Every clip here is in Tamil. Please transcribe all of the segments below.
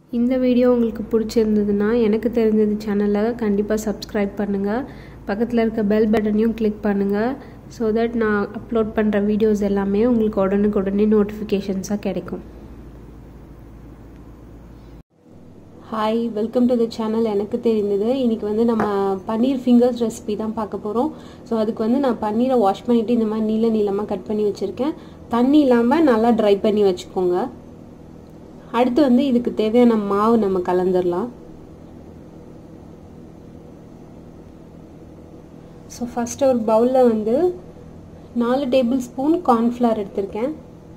இந்த வீடியோ உங்களுக்கு பிடிச்சிருந்ததுன்னா எனக்கு தெரிஞ்சது சேனலை கண்டிப்பாக சப்ஸ்கிரைப் பண்ணுங்கள் பக்கத்தில் இருக்க பெல் பட்டனையும் கிளிக் பண்ணுங்கள் ஸோ தட் நான் அப்லோட் பண்ணுற வீடியோஸ் எல்லாமே உங்களுக்கு உடனுக்குடனே நோட்டிஃபிகேஷன்ஸாக கிடைக்கும் hi welcome to the channel எனக்கு தெரிந்தது இன்றைக்கி வந்து நம்ம பன்னீர் ஃபிங்கர்ஸ் ரெசிபி தான் பார்க்க போகிறோம் ஸோ அதுக்கு வந்து நான் பன்னீரை வாஷ் பண்ணிவிட்டு இந்த மாதிரி நீள நீளமாக கட் பண்ணி வச்சுருக்கேன் தண்ணி இல்லாமல் நல்லா ட்ரை பண்ணி வச்சுக்கோங்க அடுத்து வந்து இதுக்கு தேவையான மாவு நம்ம கலந்துடலாம் ஸோ ஃபஸ்ட்டு ஒரு பவுலில் வந்து நாலு டேபிள் ஸ்பூன் கார்ன்ஃப்ளவர் எடுத்திருக்கேன்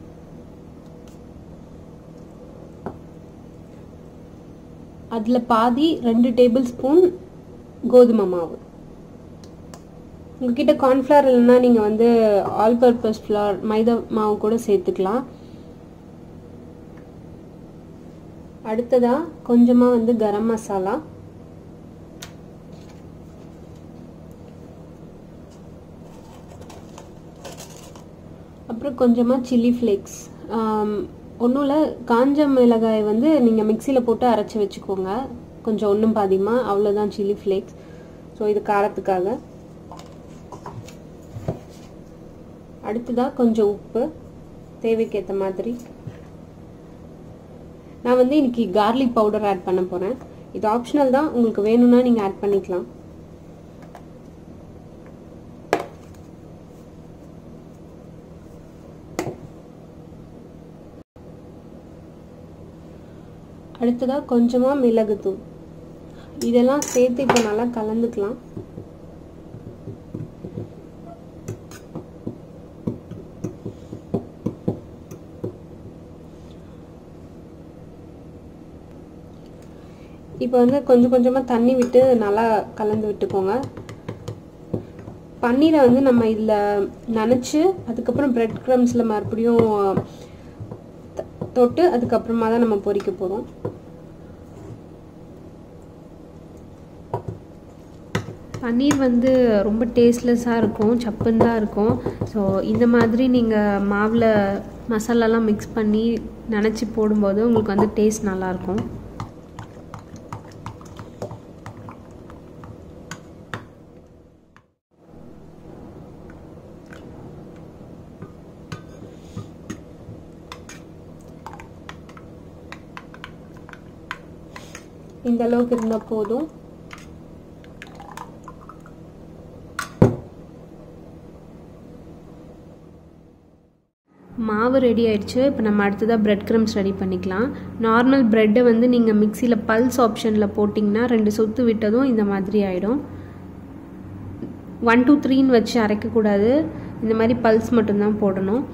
அதில் பாதி ரெண்டு டேபிள் ஸ்பூன் கோதுமை மாவு உங்ககிட்ட கார்ன்ஃப்ளவர் இல்லைன்னா நீங்கள் வந்து ஆல் பர்பஸ் ஃப்ளவர் மைதா மாவு கூட சேர்த்துக்கலாம் அடுத்ததாக கொஞ்சமாக வந்து கரம் மசாலா அப்புறம் கொஞ்சமாக சில்லி ஃப்ளேக்ஸ் ஒன்றும் இல்லை காஞ்ச மிளகாய் வந்து நீங்கள் மிக்சியில் போட்டு அரைச்சி வச்சுக்கோங்க கொஞ்சம் ஒன்றும் பாதியமாக அவ்வளோதான் சில்லி ஃப்ளேக்ஸ் ஸோ இது காரத்துக்காக அடுத்ததாக கொஞ்சம் உப்பு தேவைக்கேற்ற மாதிரி நான் வந்து இன்னைக்கு கார்லிக் பவுடர் ஆட் பண்ண போகிறேன் இது ஆப்ஷனல் தான் உங்களுக்கு வேணும்னா நீங்கள் ஆட் பண்ணிக்கலாம் அடுத்ததாக கொஞ்சமாக மிளகுத்தூள் இதெல்லாம் சேர்த்து இப்போ நல்லா கலந்துக்கலாம் இப்போ வந்து கொஞ்சம் கொஞ்சமாக தண்ணி விட்டு நல்லா கலந்து விட்டுக்கோங்க பன்னீரை வந்து நம்ம இதில் நனைச்சி அதுக்கப்புறம் ப்ரெட் க்ரம்ஸில் மறுபடியும் தொட்டு அதுக்கப்புறமா தான் நம்ம பொரிக்க போகிறோம் பன்னீர் வந்து ரொம்ப டேஸ்ட்லெஸ்ஸாக இருக்கும் சப்புன்னு தான் இருக்கும் ஸோ இந்த மாதிரி நீங்கள் மாவில் மசாலாலாம் மிக்ஸ் பண்ணி நினச்சி போடும்போது உங்களுக்கு வந்து டேஸ்ட் நல்லாயிருக்கும் இந்த அளவுக்கு இருந்தால் போதும் மாவு ரெடி ஆயிடுச்சு இப்போ நம்ம அடுத்ததாக ப்ரெட் க்ரம்ஸ் ரெடி பண்ணிக்கலாம் நார்மல் ப்ரெட்டை வந்து நீங்கள் மிக்சியில் பல்ஸ் ஆப்ஷனில் போட்டிங்கன்னா ரெண்டு சொத்து விட்டதும் இந்த மாதிரி ஆகிடும் ஒன் டூ த்ரீன்னு வச்சு அரைக்கக்கூடாது இந்த மாதிரி பல்ஸ் மட்டும்தான் போடணும்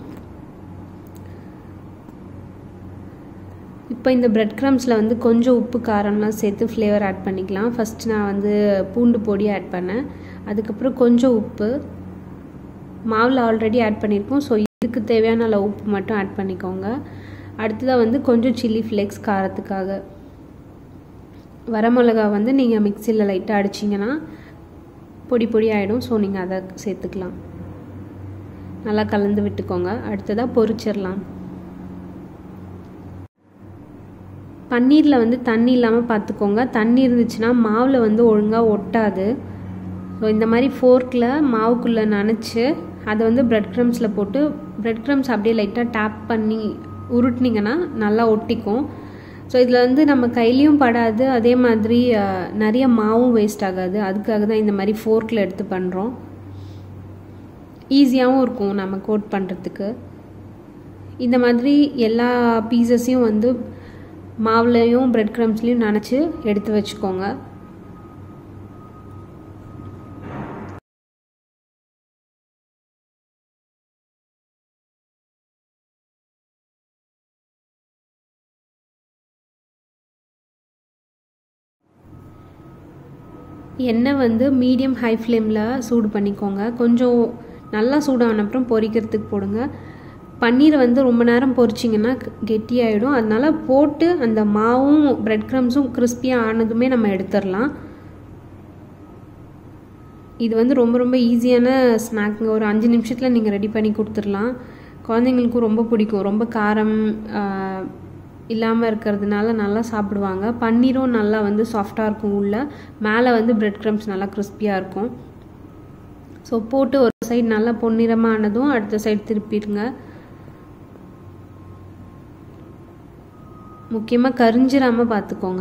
இப்போ இந்த ப்ரெட் க்ரம்ஸில் வந்து கொஞ்சம் உப்பு காரம்லாம் சேர்த்து ஃப்ளேவர் ஆட் பண்ணிக்கலாம் ஃபஸ்ட் நான் வந்து பூண்டு பொடி ஆட் பண்ணேன் அதுக்கப்புறம் கொஞ்சம் உப்பு மாவில் ஆல்ரெடி ஆட் பண்ணியிருக்கோம் ஸோ இதுக்கு தேவையான அளவு உப்பு மட்டும் ஆட் பண்ணிக்கோங்க அடுத்ததாக வந்து கொஞ்சம் சில்லி ஃப்ளேக்ஸ் காரத்துக்காக வரமிளகா வந்து நீங்கள் மிக்சியில் லைட்டாக அடிச்சிங்கன்னா பொடி பொடி ஆகிடும் ஸோ நீங்கள் அதை சேர்த்துக்கலாம் நல்லா கலந்து விட்டுக்கோங்க அடுத்ததாக பொரிச்சிடலாம் பன்னீரில் வந்து தண்ணி இல்லாமல் பார்த்துக்கோங்க தண்ணி இருந்துச்சுன்னா மாவில் வந்து ஒழுங்காக ஒட்டாது ஸோ இந்த மாதிரி ஃபோர்க்கில் மாவுக்குள்ளே நனைச்சி அதை வந்து ப்ரெட் க்ரம்ஸில் போட்டு ப்ரெட் க்ரம்ஸ் அப்படியே லைட்டாக டேப் பண்ணி உருட்டினீங்கன்னா நல்லா ஒட்டிக்கும் ஸோ இதில் வந்து நம்ம கையிலையும் படாது அதே மாதிரி நிறைய மாவும் வேஸ்ட் ஆகாது அதுக்காக தான் இந்த மாதிரி ஃபோர்க்கில் எடுத்து பண்ணுறோம் ஈஸியாகவும் இருக்கும் நம்ம கோட் பண்ணுறதுக்கு இந்த மாதிரி எல்லா பீசஸையும் வந்து மாவுலையும் ப்ரெட் க்ரம்ஸ்லேயும் நினச்சி எடுத்து வச்சுக்கோங்க எண்ணெய் வந்து மீடியம் ஹை ஃப்ளேமில் சூடு பண்ணிக்கோங்க கொஞ்சம் நல்லா சூடான அப்புறம் பொரிக்கிறதுக்கு போடுங்க பன்னீரை வந்து ரொம்ப நேரம் பொரிச்சிங்கன்னா கெட்டியாயிடும் அதனால போட்டு அந்த மாவும் ப்ரெட் க்ரம்ஸும் கிறிஸ்பியாக ஆனதுமே நம்ம எடுத்துடலாம் இது வந்து ரொம்ப ரொம்ப ஈஸியான ஸ்நாக்ங்க ஒரு அஞ்சு நிமிஷத்தில் நீங்கள் ரெடி பண்ணி கொடுத்துடலாம் குழந்தைங்களுக்கும் ரொம்ப பிடிக்கும் ரொம்ப காரம் இல்லாமல் இருக்கிறதுனால நல்லா சாப்பிடுவாங்க பன்னீரும் நல்லா வந்து சாஃப்டாக இருக்கும் உள்ள மேலே வந்து பிரெட் க்ரம்ஸ் நல்லா கிறிஸ்பியாக இருக்கும் ஸோ போட்டு ஒரு சைடு நல்லா பொன்னிறமாக ஆனதும் அடுத்த சைடு திருப்பிடுங்க முக்கியமாக கரிஞ்சிடாமல் பார்த்துக்கோங்க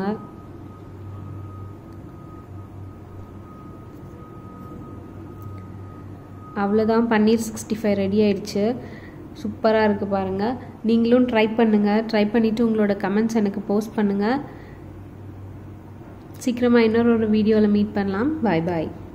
அவ்வளோதான் பன்னீர் சிக்ஸ்டி ஃபைவ் ரெடி ஆயிடுச்சு சூப்பராக இருக்குது பாருங்கள் நீங்களும் ட்ரை பண்ணுங்கள் ட்ரை பண்ணிவிட்டு உங்களோட கமெண்ட்ஸ் எனக்கு போஸ்ட் பண்ணுங்கள் சீக்கிரமாக இன்னொரு ஒரு வீடியோவில் மீட் பண்ணலாம் பாய் பாய்